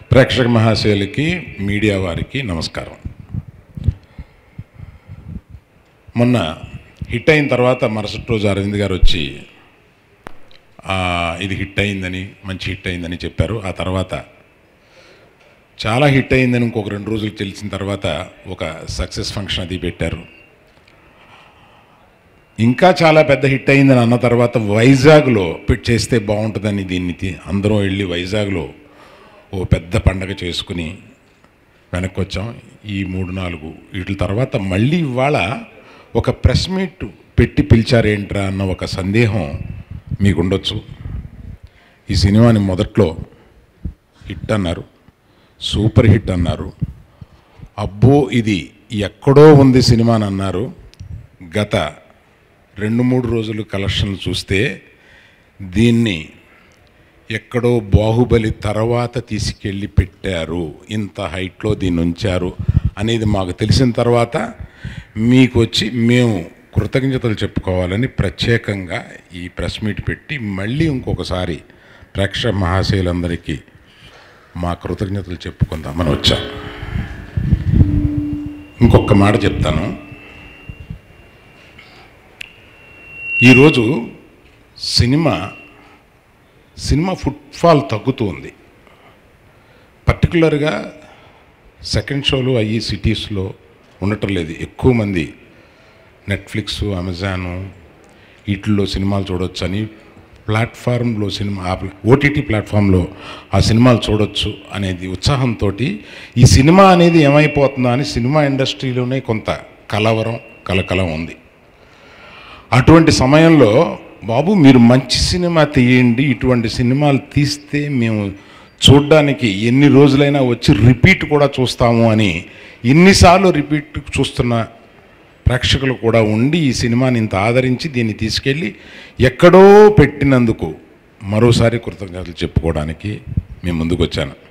ప్రేక్షక మహాశయులకి మీడియా వారికి నమస్కారం మొన్న హిట్ అయిన తర్వాత మరుసటి రోజు అరవింద్ గారు వచ్చి "ఆ, ఇది హిట్ అయిందని మంచి హిట్ అయిందని చెప్పారు ఆ తర్వాత చాలా హిట్ అయిందని ఇంకొక రెండు రోజులు తెలిసిన తర్వాత ఒక సక్సెస్ ఫంక్షన్ అది పెట్టారు ఇంకా చాలా పెద్ద హిట్ అయిందని అన్న తర్వాత వైజాగ్లో పెట్టి చేస్తే బాగుంటుందని దీన్ని తీ- అందరం వెళ్ళి వైజాగ్లో ఓ పెద్ద పండగ చేసుకుని వెనక్కి వచ్చాం ఈ మూడు నాలుగు వీటి తర్వాత మళ్ళీ ఇవాళ ఒక ప్రెస్ మీట్ పెట్టి పిలిచారేంట్రా అన్న ఒక సందేహం మీకు ఉండొచ్చు ఈ సినిమాని మొదట్లో హిట్ అన్నారు సూపర్ హిట్ అన్నారు అబ్బో ఇది ఎక్కడో ఉంది సినిమా అని అన్నారు గత రెండు మూడు రోజులు కలెక్షన్లు చూస్తే దీన్ని ఎక్కడో బాహుబలి తర్వాత తీసుకెళ్ళి పెట్టారు ఇంత హైట్లో దీన్ని ఉంచారు అనేది మాకు తెలిసిన తర్వాత మీకు వచ్చి మేము కృతజ్ఞతలు చెప్పుకోవాలని ప్రత్యేకంగా ఈ ప్రెస్ మీట్ పెట్టి మళ్ళీ ఇంకొకసారి ప్రేక్షక మహాశయులందరికీ మా కృతజ్ఞతలు చెప్పుకుందామని వచ్చాం ఇంకొక మాట చెప్తాను ఈరోజు సినిమా సినిమా ఫుట్ఫాల్ తగ్గుతుంది పర్టికులర్గా సెకండ్ షోలు అయ్యి సిటీస్లో ఉండటం లేదు ఎక్కువ మంది నెట్ఫ్లిక్స్ అమెజాను వీటిల్లో సినిమాలు చూడొచ్చు అని ప్లాట్ఫామ్లో సినిమా ఓటీటీ ప్లాట్ఫామ్లో ఆ సినిమాలు చూడొచ్చు అనేది ఉత్సాహంతో ఈ సినిమా అనేది ఏమైపోతుందా అని సినిమా ఇండస్ట్రీలోనే కొంత కలవరం కలకలం ఉంది అటువంటి సమయంలో బాబు మీరు మంచి సినిమా తీయండి ఇటువంటి సినిమాలు తీస్తే మేము చూడ్డానికి ఎన్ని రోజులైనా వచ్చి రిపీట్ కూడా చూస్తాము అని ఎన్నిసార్లు రిపీట్ చూస్తున్న ప్రేక్షకులు కూడా ఉండి ఈ సినిమాని ఇంత ఆదరించి దీన్ని తీసుకెళ్ళి ఎక్కడో పెట్టినందుకు మరోసారి కృతజ్ఞతలు చెప్పుకోవడానికి మేము ముందుకు వచ్చాను